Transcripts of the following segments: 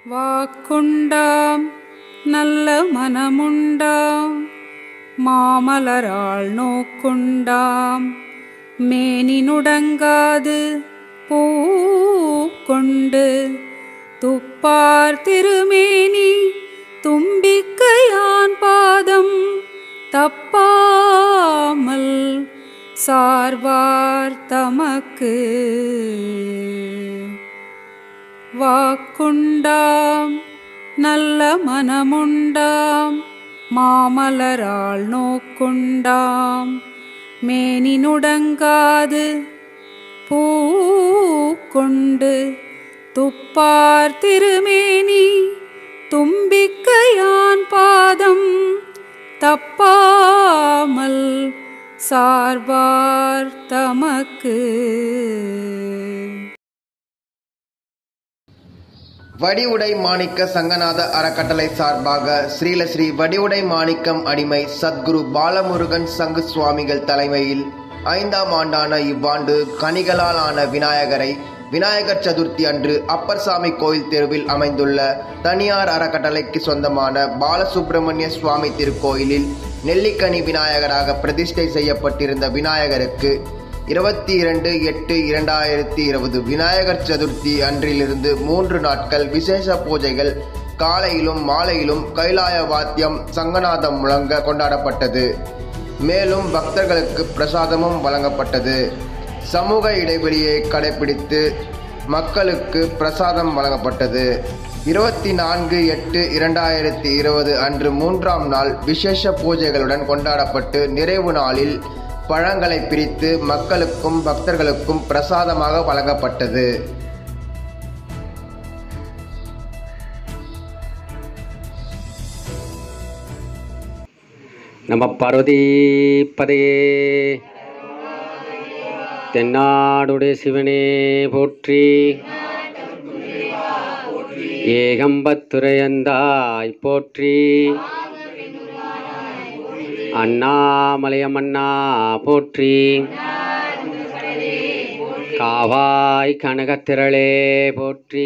வாக்குண்டாம் நல்ல மனமுண்டாம் மாமலராள் நோக்குண்டாம் மேனினுடங்காது பூக்கொண்டு துப்பார் திருமேனி தும்பிக்கையான் பாதம் தப்பாமல் சார்வார் தமக்கு வாக்குண்டாம் நல்ல மனமுண்டாம் மாமலராள் நோக்குண்டாம் மேனினுடங்காது பூக்கொண்டு துப்பார் திருமேனி தும்பிக்கையான் பாதம் தப்பாமல் சார்வார் தமக்கு வடிவுடை மாணிக்க சங்கநாத அறக்கட்டளை சார்பாக ஸ்ரீலஸ்ரீ வடிவுடை மாணிக்கம் அடிமை சத்குரு பாலமுருகன் சங்கு சுவாமிகள் தலைமையில் ஐந்தாம் ஆண்டான இவ்வாண்டு கனிகளால் ஆன விநாயகரை விநாயகர் சதுர்த்தி அன்று அப்பர்சாமி கோயில் தெருவில் அமைந்துள்ள தனியார் அறக்கட்டளைக்கு சொந்தமான பாலசுப்பிரமணிய சுவாமி திருக்கோயிலில் நெல்லிக்கனி விநாயகராக பிரதிஷ்டை செய்யப்பட்டிருந்த விநாயகருக்கு இருபத்தி இரண்டு எட்டு இரண்டாயிரத்தி இருபது விநாயகர் சதுர்த்தி அன்றிலிருந்து மூன்று நாட்கள் விசேஷ பூஜைகள் காலையிலும் மாலையிலும் கைலாய வாத்தியம் சங்கநாதம் முழங்க கொண்டாடப்பட்டது மேலும் பக்தர்களுக்கு பிரசாதமும் வழங்கப்பட்டது சமூக இடைவெளியை கடைபிடித்து மக்களுக்கு பிரசாதம் வழங்கப்பட்டது இருபத்தி நான்கு எட்டு இரண்டாயிரத்தி இருபது அன்று மூன்றாம் நாள் விசேஷ பூஜைகளுடன் கொண்டாடப்பட்டு நிறைவு நாளில் பழங்களை பிரித்து மக்களுக்கும் பக்தர்களுக்கும் பிரசாதமாக வழங்கப்பட்டது நம பார்வதி பதையே தென்னாடுடைய சிவனே போற்றி ஏகம்பத்துரையந்தாய் போற்றி அண்ணாமலையமண்ணா போற்றி காவாய் கனகத்திரளே போற்றி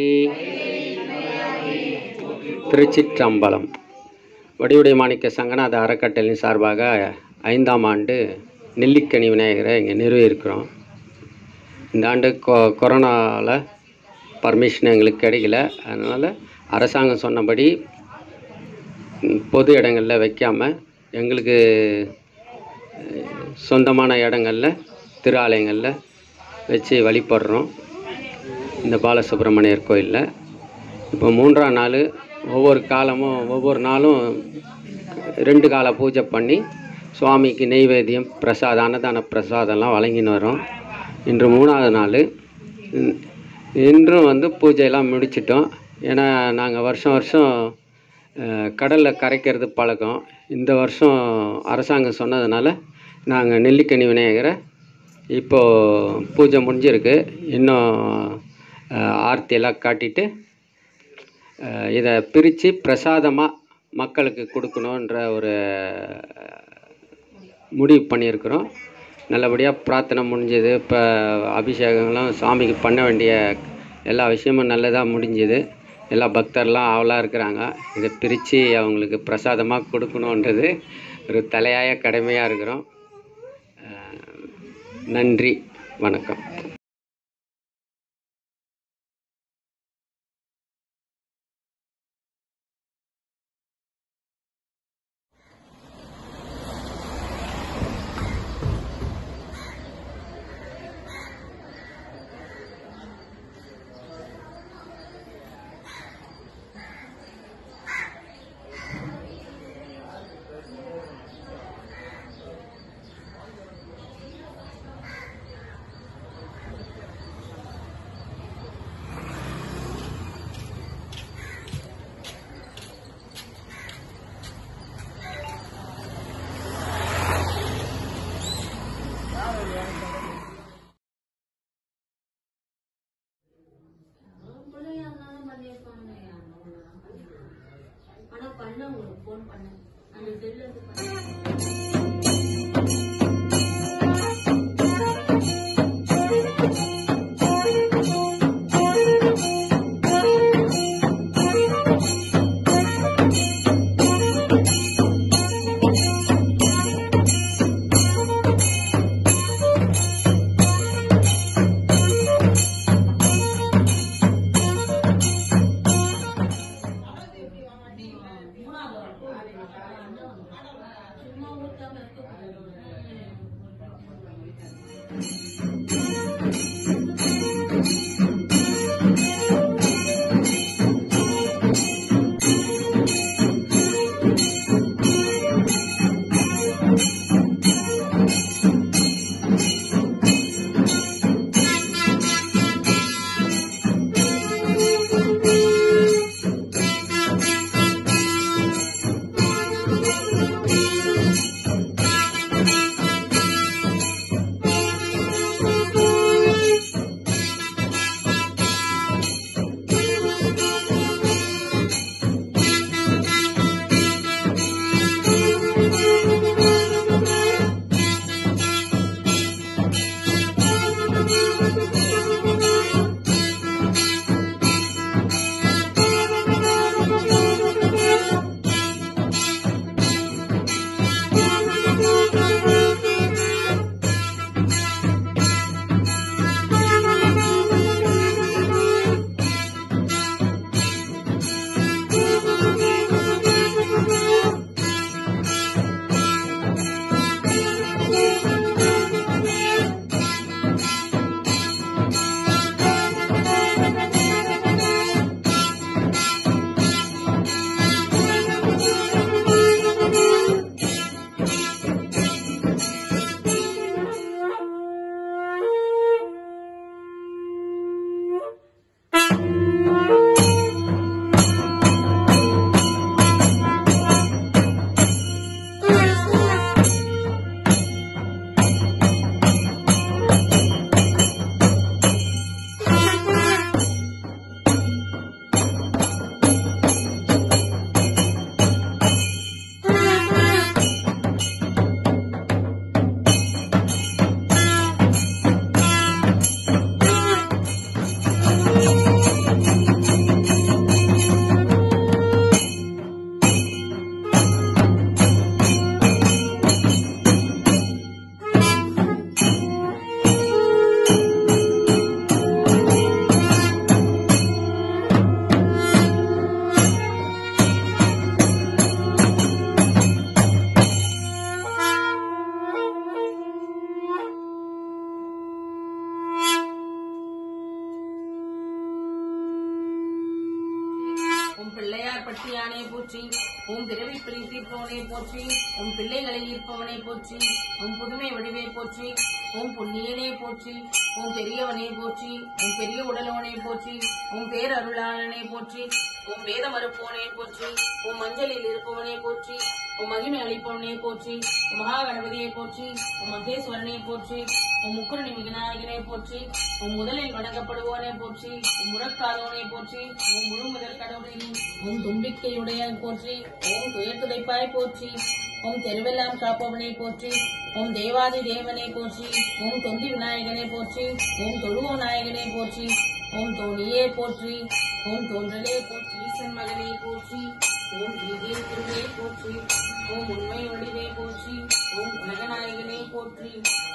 திருச்சிற்றம்பலம் வடிவுடை மாணிக்க சங்கநாத அறக்கட்டளையின் சார்பாக ஐந்தாம் ஆண்டு நெல்லிக்கனி விநாயகரை இங்கே நிறுவியிருக்கிறோம் இந்த ஆண்டு கொ கொரோனாவில் பர்மிஷன் எங்களுக்கு கிடைக்கல அதனால் அரசாங்கம் சொன்னபடி ம், பொது இடங்களில் வைக்காமல் எங்களுக்கு அஹ், சொந்தமான இடங்களில் திரு ஆலயங்களில் வச்சு வழிபடுறோம் இந்த பாலசுப்ரமணியர் கோயிலில் இப்போ மூன்றாம் நாள் ஒவ்வொரு காலமும் ஒவ்வொரு நாளும் ரெண்டு கால பூஜை பண்ணி சுவாமிக்கு நெய்வேத்தியம் பிரசாதம் அன்னதான பிரசாதம்லாம் வழங்கின்னு வரோம் இன்று மூணாவது நாள் இன்- இன்றும் வந்து பூஜையெல்லாம் முடிச்சிட்டோம் ஏன்னா நாங்கள் வருஷம் வருஷம் கடலில் கரைக்கிறது பழக்கம் இந்த வருஷம் அரசாங்கம் சொன்னதுனால நாங்கள் நெல்லிக்கனி விநாயகரை இப்போது பூஜை முடிஞ்சிருக்கு இன்னும் அஹ், ஆர்த்தியெல்லாம் காட்டிட்டு அஹ், இதை பிரித்து பிரசாதமாக மக்களுக்கு கொடுக்கணுன்ற ஒரு முடிவு பண்ணியிருக்கிறோம் நல்லபடியாக பிரார்த்தனை முடிஞ்சது இப்போ அபிஷேகங்களும் சாமிக்கு பண்ண வேண்டிய எல்லா விஷயமும் நல்லதாக முடிஞ்சுது எல்லா பக்தர்லாம் ஆவலாக இருக்கிறாங்க இதை பிரித்து அவங்களுக்கு பிரசாதமாக கொடுக்கணுன்றது ஒரு தலையாய கடமையாக இருக்கிறோம் அஹ், நன்றி வணக்கம் உம் பிள்ளையார் பட்டியானே போற்றி உம் பிறவி பிழை தீர்ப்பவனே போற்றி உம் பிள்ளைகளை ஈர்ப்பவனே போற்றி உம் புதுமை வடிவே போற்றி உம் புண்ணியனே போற்றி உம் பெரியவனே போற்றி உம் பெரிய உடலவனே போற்றி உம் பேரருளாளனே போற்றி உம் வேத மறுப்பவனே போற்றி உம் மஞ்சளில் இருப்பவனே போற்றி உம் மகிமை அளிப்பவனே போற்றி உம் மகா கணபதியை போற்றி உம் மகேஸ்வரனை போற்றி உம் முக்குரணி விநாயகனை போற்றி உம் முதலில் வணங்கப்படுவோனே போற்றி உம் முறக்காதவனை போற்றி உம் முழு முதல் கடவுளினி உம் தும்பிக்கையுடைய போற்றி உம் துயர் துடைப்பாய் போற்றி உம் தெருவெல்லாம் காப்பவனை போற்றி உம் தேவாதி தேவனை போற்றி உம் தொந்தி விநாயகனை போற்றி உம் தொழுவ நாயகனை போற்றி உம் தோணியே போற்றி உம் தோன்றலே போற்றி ஈசன் மகனை போற்றி ஓம் இதே திருவே போற்றி ஓம் உண்மை வடிவே போற்றி ஓம் உலகநாயகனே போற்றி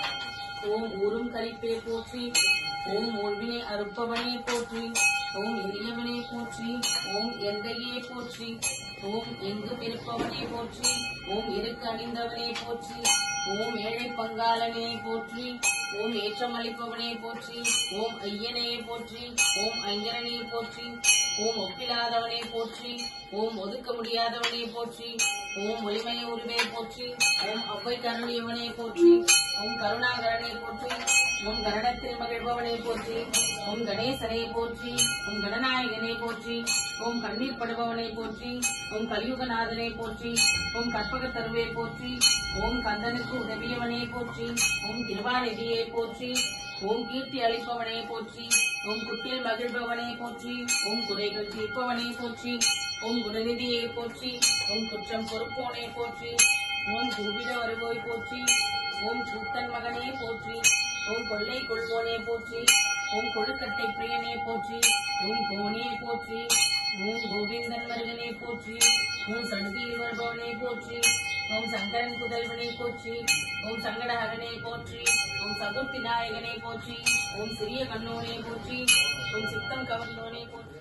ஓம் ஊரும் கரிப்பே போற்றி ஓம் ஓழ்வினை அறுப்பவனே போற்றி ஓம் எளியவனே போற்றி ஓம் எந்தையே போற்றி ஓம் எங்கு பிறப்பவனே போற்றி ஓம் இருக்கு அணிந்தவனே போற்றி ஓம் ஏழை பங்காளனே போற்றி ஓம் ஏற்றமளிப்பவனே போற்றி ஓம் ஐயனே போற்றி ஓம் ஐங்கரனே போற்றி ஓம் ஒப்பிலாதவனே போற்றி ஓம் ஒதுக்க முடியாதவனே போற்றி ஓம் ஒளிமய உருவே போற்றி ஓம் அவ்வை கருணியவனே போற்றி ஓம் கருணாகரனை போற்றி ஓம் கரணத்தில் மகிழ்பவனை போற்றி ஓம் கணேசனை போற்றி ஓம் கணநாயகனை போற்றி ஓம் கண்ணீர் படுபவனை போற்றி ஓம் கலியுகநாதனை போற்றி ஓம் கற்பக தருவை போற்றி ஓம் கந்தனுக்கு உதவியவனே போற்றி ஓம் திருவாநிதியை போற்றி ஓம் கீர்த்தி அளிப்பவனே போற்றி ஓம் குட்டில் மகிழ்பவனே போற்றி ஓம் குறைகள் தீர்ப்பவனே போற்றி ஓம் குணநிதியை போற்றி ஓம் குற்றம் பொறுப்போனே போற்றி ஓம் கூவிட வருவோய் போற்றி ஓம் கூத்தன் மகனே போற்றி ஓம் கொள்ளை கொள்வோனே போற்றி ஓம் கொழுக்கட்டை பிரியனே போற்றி ஓம் கோனே போற்றி ஓம் கோவிந்தன் மருகனே போற்றி ஓம் சடுதியில் வருபவனே போற்றி ஓம் சங்கரன் புதல்வனே போற்றி ஓம் சங்கடஹரனே போற்றி ஓம் சதுர்த்தி நாயகனே போற்றி ஓம் சிறிய கண்ணோனே போற்றி ஓம் சித்தம் கவர்ந்தோனே போற்றி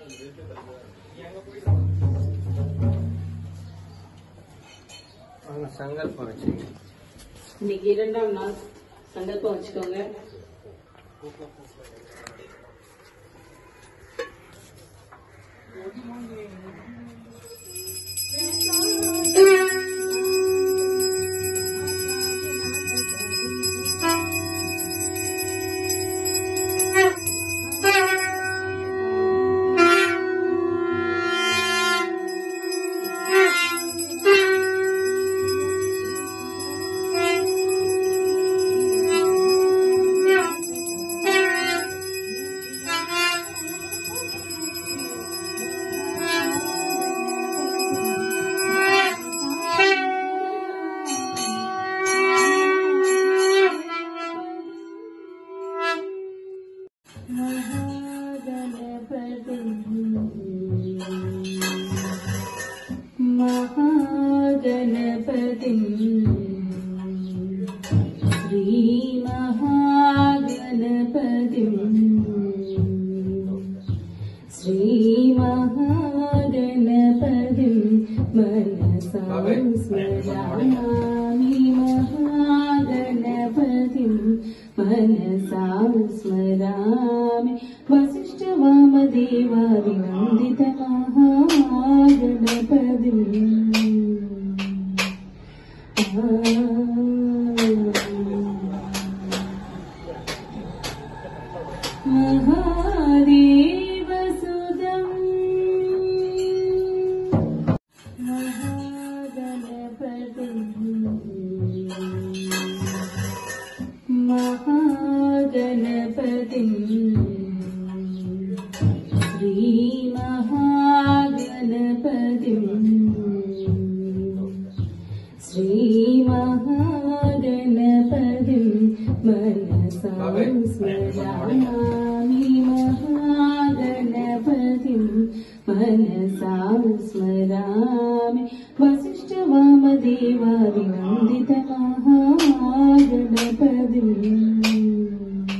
அவங்க சங்கல்பம் வச்சுங்க இன்னைக்கு இரண்டாம் நாள் சங்கல்பம் வச்சுக்கோங்க महागणपति श्रीमहागणपति श्रीमहागणपति मनसा स्मरामि महागणपति मनसा स्मरामि महादेवसुदम् महागणपति श्रीमहागणपति श्रीमहागणपति मनसा स्मरामि महागणपति मनसा स्मरामि वसिष्ठवामदेवादिनन्दित महागणपति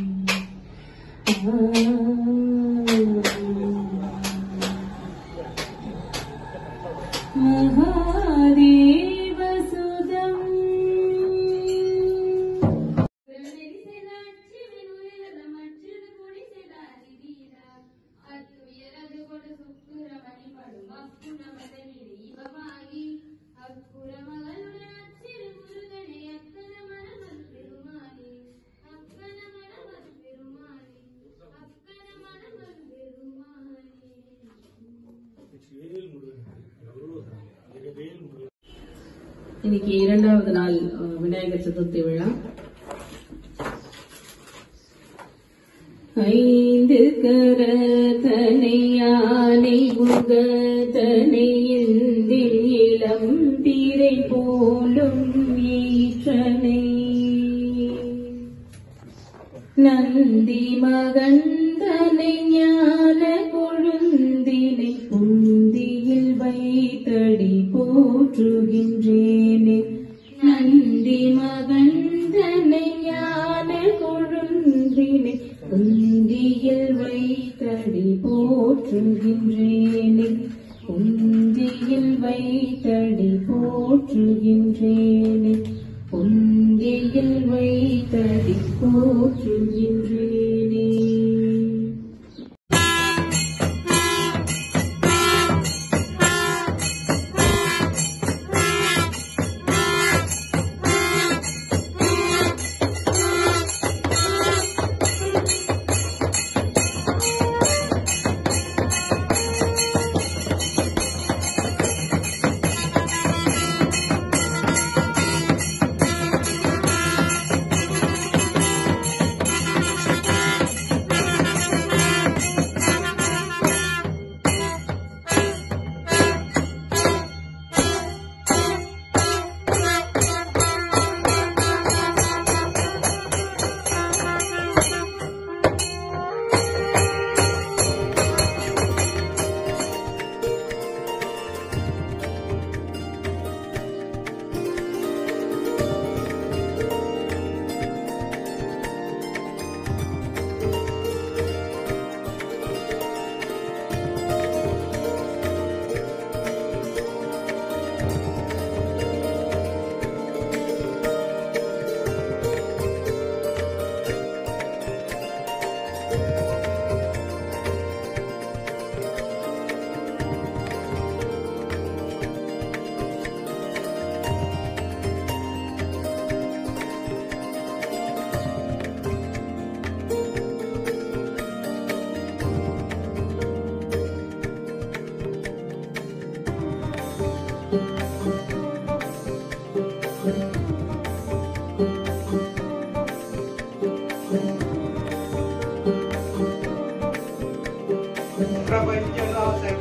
महादेवसुदम् இன்னைக்கு இரண்டாவது நாள் அஹ், விநாயகர் சதுர்த்தி விழா ஐந்து கரத்தனை யானை முகத்தனை இந்தில் இளம் திரை போலும் ஈற்றனை நந்தி மகந்தனை ஞான கொழுந்தினை புந்தியில் வைத்தடி போற்றுகின்றேனே நந்தி மகந்தனை ஞான கொழுந்தினை புந்தியில் வைத்தடி போற்றுகின்றேனே புந்தியில் வைத்தடி போற்றுகின்றேனே பொந்தியில் வைத்தடி போற்றுகின்றேனே Thank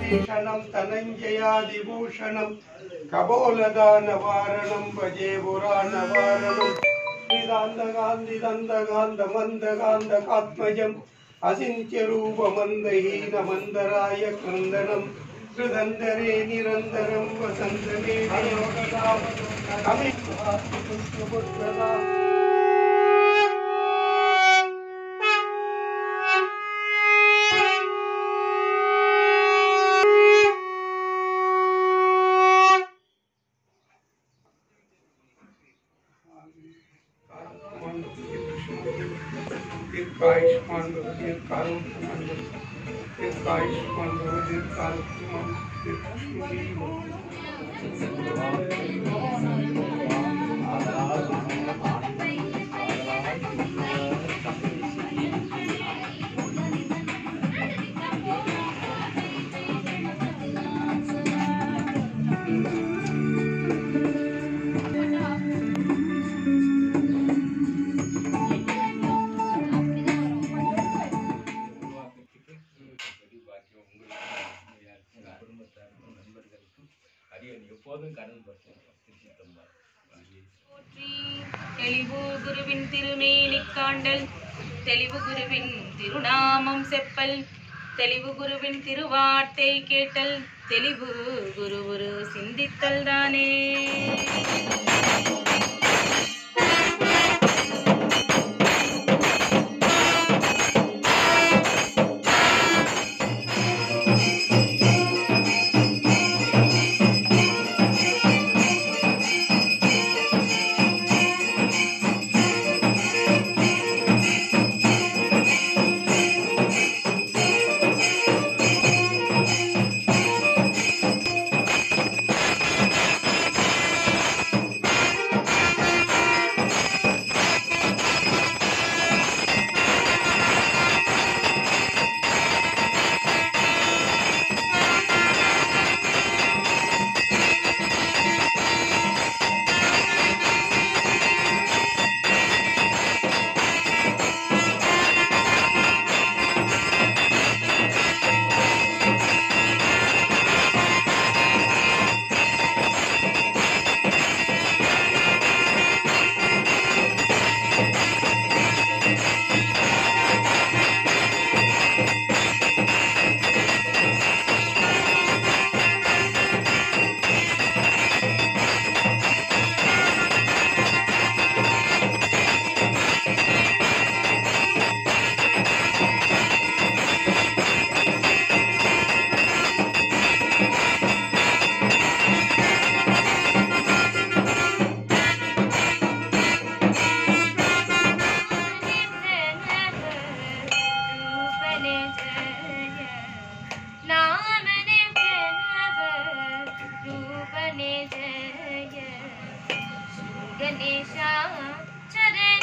भूषणं धनञ्जयादिभूषणं कपोलदानवारणं भजे पुराणवारणं निदान्तकान्तिदन्तकान्तमन्दकान्तकात्मजम् असिन्त्यरूपमन्दहीनमन्दराय क्रन्दनं कृदन्तरे निरन्तरं वसन्तमे अमिपुत्रदा दीर्घायुष्मान भव दीर्घारोग्यमान भव दीर्घायुष्मान भव दीर्घारोग्यमान दीर्घायुष्मान போற்றி தெளிவு குருவின் திருமேனி காண்டல் தெளிவு குருவின் திருநாமம் செப்பல் தெளிவு குருவின் திருவார்த்தை கேட்டல் தெளிவு குரு குரு சிந்தித்தல் தானே गणेशा चरण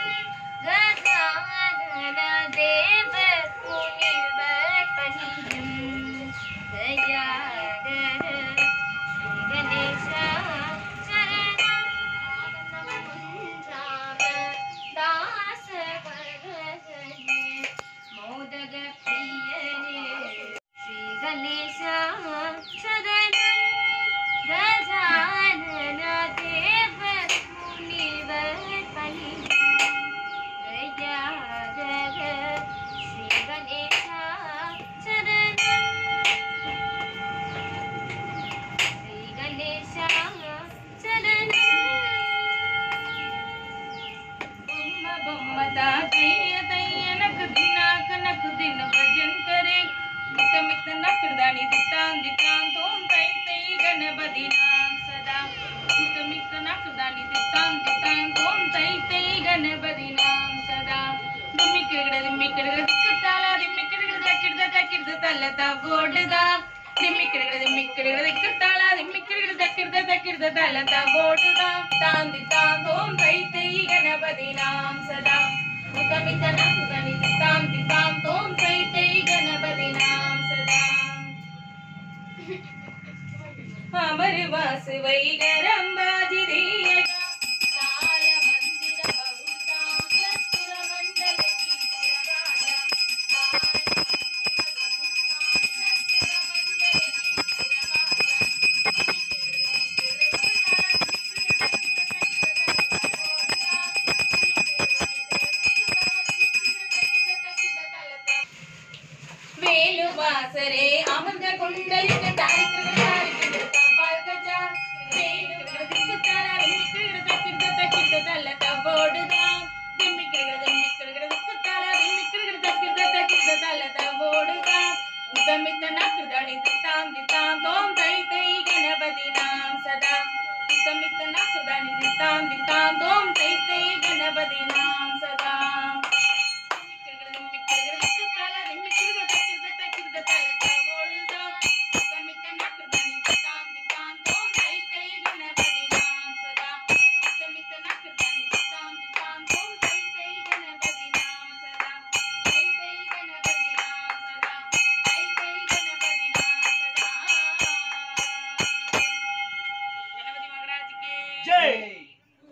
गजानन देव मुनिवर पनियं दयागर गणेशा चरणं कुञ्जाम दास वरदने मोदक प्रियने श्री गणेशा चरणं गजानन देव मुनिवर पनियं दयागर श्री गणेशा चरणं श्री गणेशा चरणं బొమ్మ బొమ్మ తాతయ్య తయ్య నకు దినాక నకు దిన భజన్ కరే మిత మిత నకు దాని దితాం దితాం తోం తై తై గణపతి నాం సదా మిత మిత నకు దాని దితాం దితాం తోం తై తై గణపతి నాం సదా దిమ్మికిడగడ దిమ్మికిడగడ దిక్కుతాల దిమ్మికిడగడ దక్కిడద దక్కిడద తల్లత ఓడుదా దిమ్మికిడగడ దిమ్మికిడగడ దిక్కుతాల దిమ్మికిడగడ దక్కిడద దక్కిడద తల్లత ఓడుదా తాంది తాందోం తై తై గణపతి నాం సదా ముతమిత నకుదని తాం తాం తోం తై తై గణపతి నాం సదా అమర్ వాసు వైగరం బాజిరీయగా కాల మందిర బహుతాం కస్తుర మండల కీర్తిరరాజా కాల మందిర బహుతాం కస్తుర మండల குண்டலிக்கு தாரிக்கு தாரிக்கு தபால் கஜா திக்கு தாரா திக்கு தக்கிட்ட தக்கிட்ட தல்ல தவோடுதான் திம்மிக்கிறது திம்மிக்கிறது திக்கு தாரா திம்மிக்கிறது தக்கிட்ட தக்கிட்ட தல்ல தவோடுதான் உத்தமித்த நக்குதணி தித்தாம் தித்தாம் தோம் தை தை கணபதி நாம் சதா உத்தமித்த நக்குதணி தித்தாம் தித்தாம் தோம் தை தை கணபதி நாம் சதா गणपति महाराज की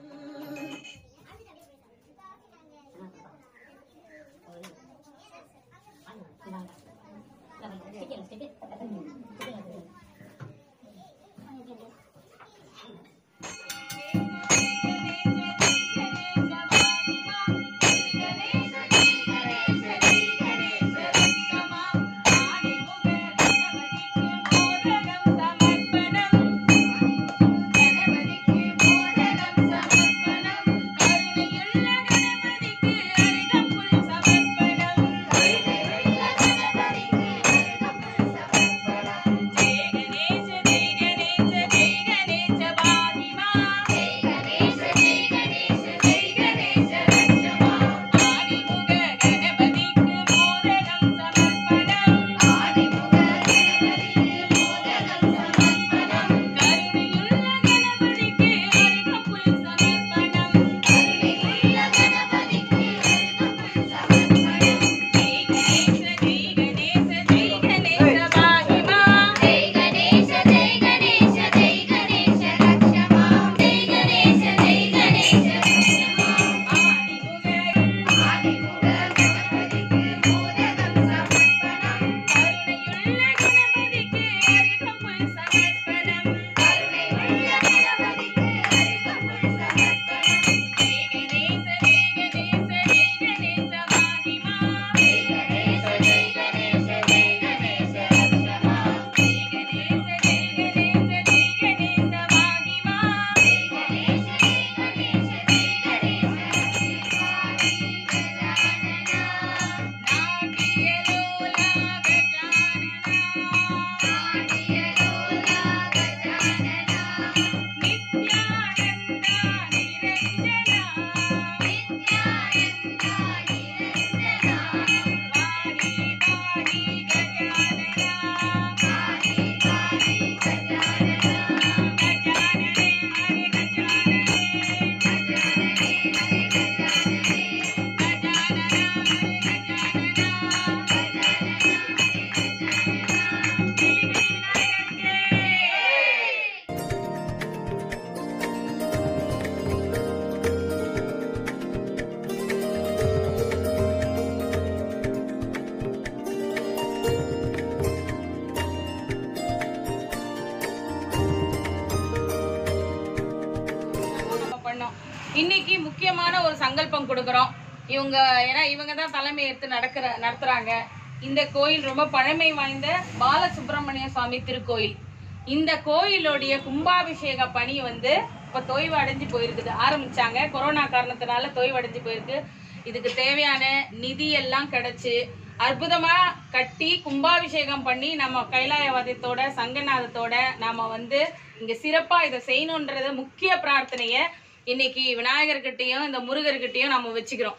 நம்ம பண்ணோம் இன்னைக்கு முக்கியமான ஒரு சங்கல்பம் கொடுக்குறோம் இவங்க ஏன்னா இவங்க தான் தலைமை எடுத்து நடக்கிற நடத்துறாங்க இந்த கோயில் ரொம்ப பழமை வாய்ந்த பாலசுப்பிரமணிய சுவாமி திருக்கோயில் இந்த கோயிலுடைய கும்பாபிஷேக பணி வந்து இப்போ தொய்வு அடைஞ்சு போயிருக்குது ஆரம்பிச்சாங்க கொரோனா காரணத்தினால தொய்வு அடைஞ்சு போயிருக்கு இதுக்கு தேவையான நிதி எல்லாம் கிடைச்சு அற்புதமா கட்டி கும்பாபிஷேகம் பண்ணி நம்ம கைலாயவாதத்தோட சங்கநாதத்தோட நாம வந்து இங்க சிறப்பா இதை செய்யணுன்றத முக்கிய பிரார்த்தனைய இன்னைக்கு விநாயகர்கிட்டயும் இந்த முருகர்கிட்டயும் நம்ம வச்சுக்கிறோம்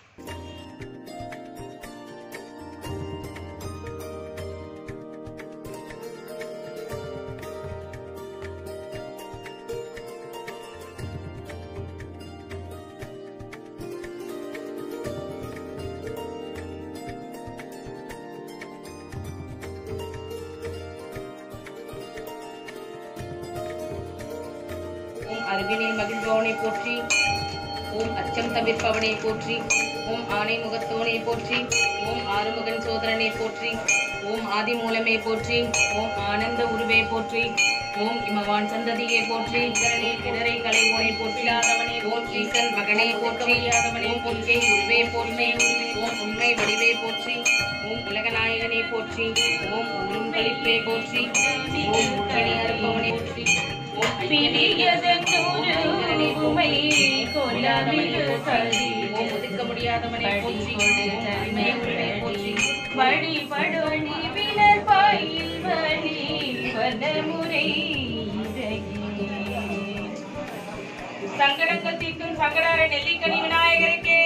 ஓம் அருகினை மகிழ்பவனை போற்றி ஓம் அச்சம் தவிர்ப்பவனை போற்றி ஓம் ஆனை முகத்தோனை போற்றி ஓம் ஆறுமுகன் சோதரனை போற்றி ஓம் ஆதிமூலமே போற்றி ஓம் ஆனந்த உருவே போற்றி ஓம் இமவான் சந்ததியை போற்றி இதரனே கிடரை கலைவோனை போற்றியாதவனே ஓம் ஈசன் மகனே போற்றி ஓம் பொற்கை உருவே போற்றி ஓம் உண்மை புதுமை வடிவே போற்றி ஓம் உலகநாயகனே போற்றி ஓம் உரும் கழிப்பே போற்றி ஓம் முக்கணி அறுப்பவனே போற்றி ஓம் பிரியதென்னுமை கொல்லாதவனே போற்றி ஓம் ஒதுக்க முடியாதவனே போற்றி ஓம் உரிமை உரிமை போற்றி வழிபடும் வினர் பாயில் வழி வதமுறை சங்கடங்கள் தீர்க்கும் சங்கடார நெல்லிக்கனி விநாயகருக்கே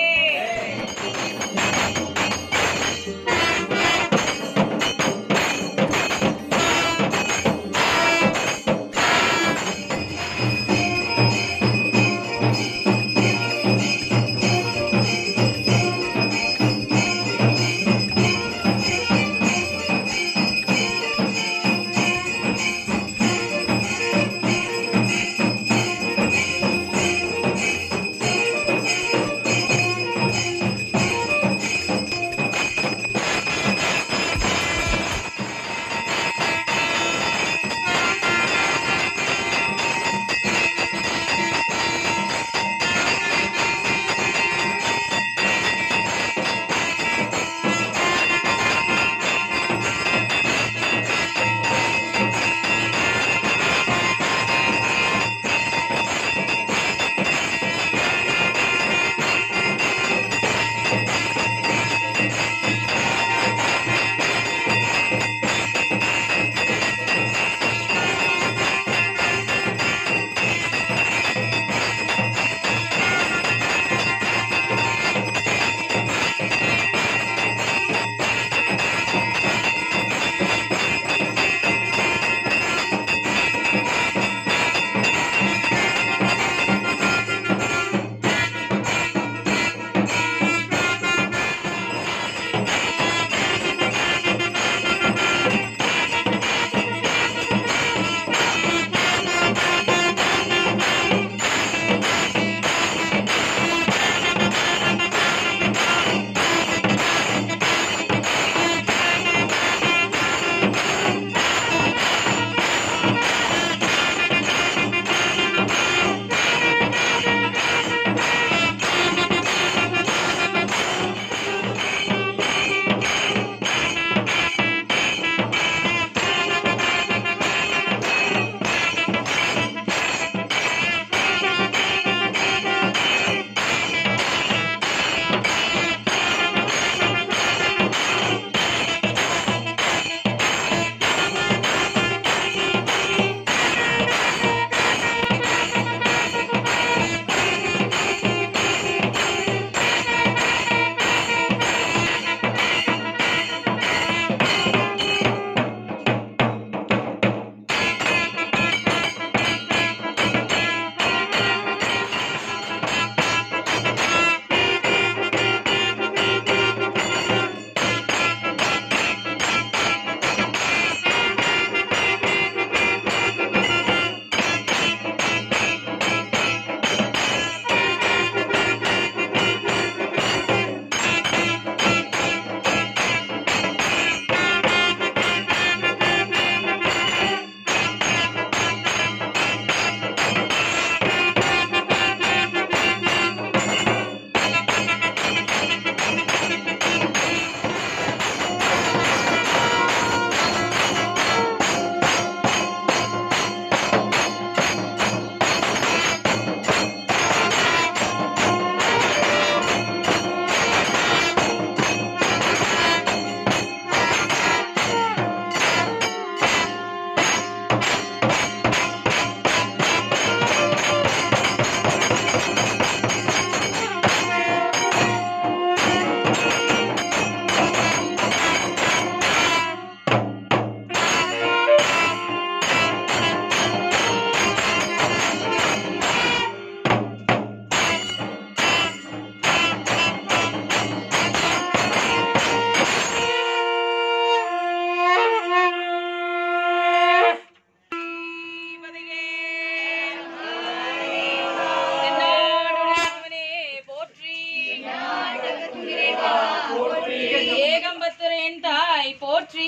ஏகம்பத்துரேன் தாய் போற்றி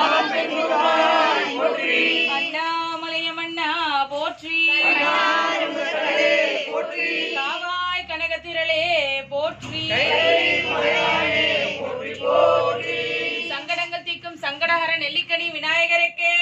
அண்ணாமலையமண்ணா போற்றி காவாய் கனகத்திரளே போற்றி நெல்லிக்கனி விநாயகருக்கு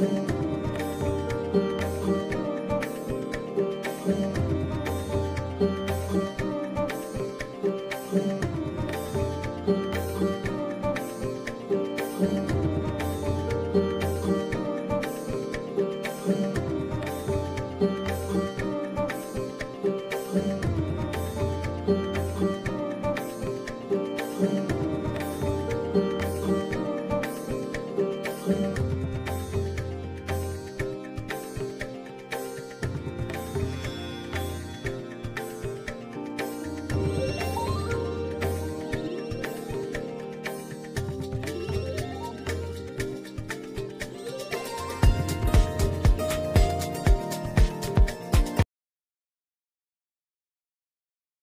Thank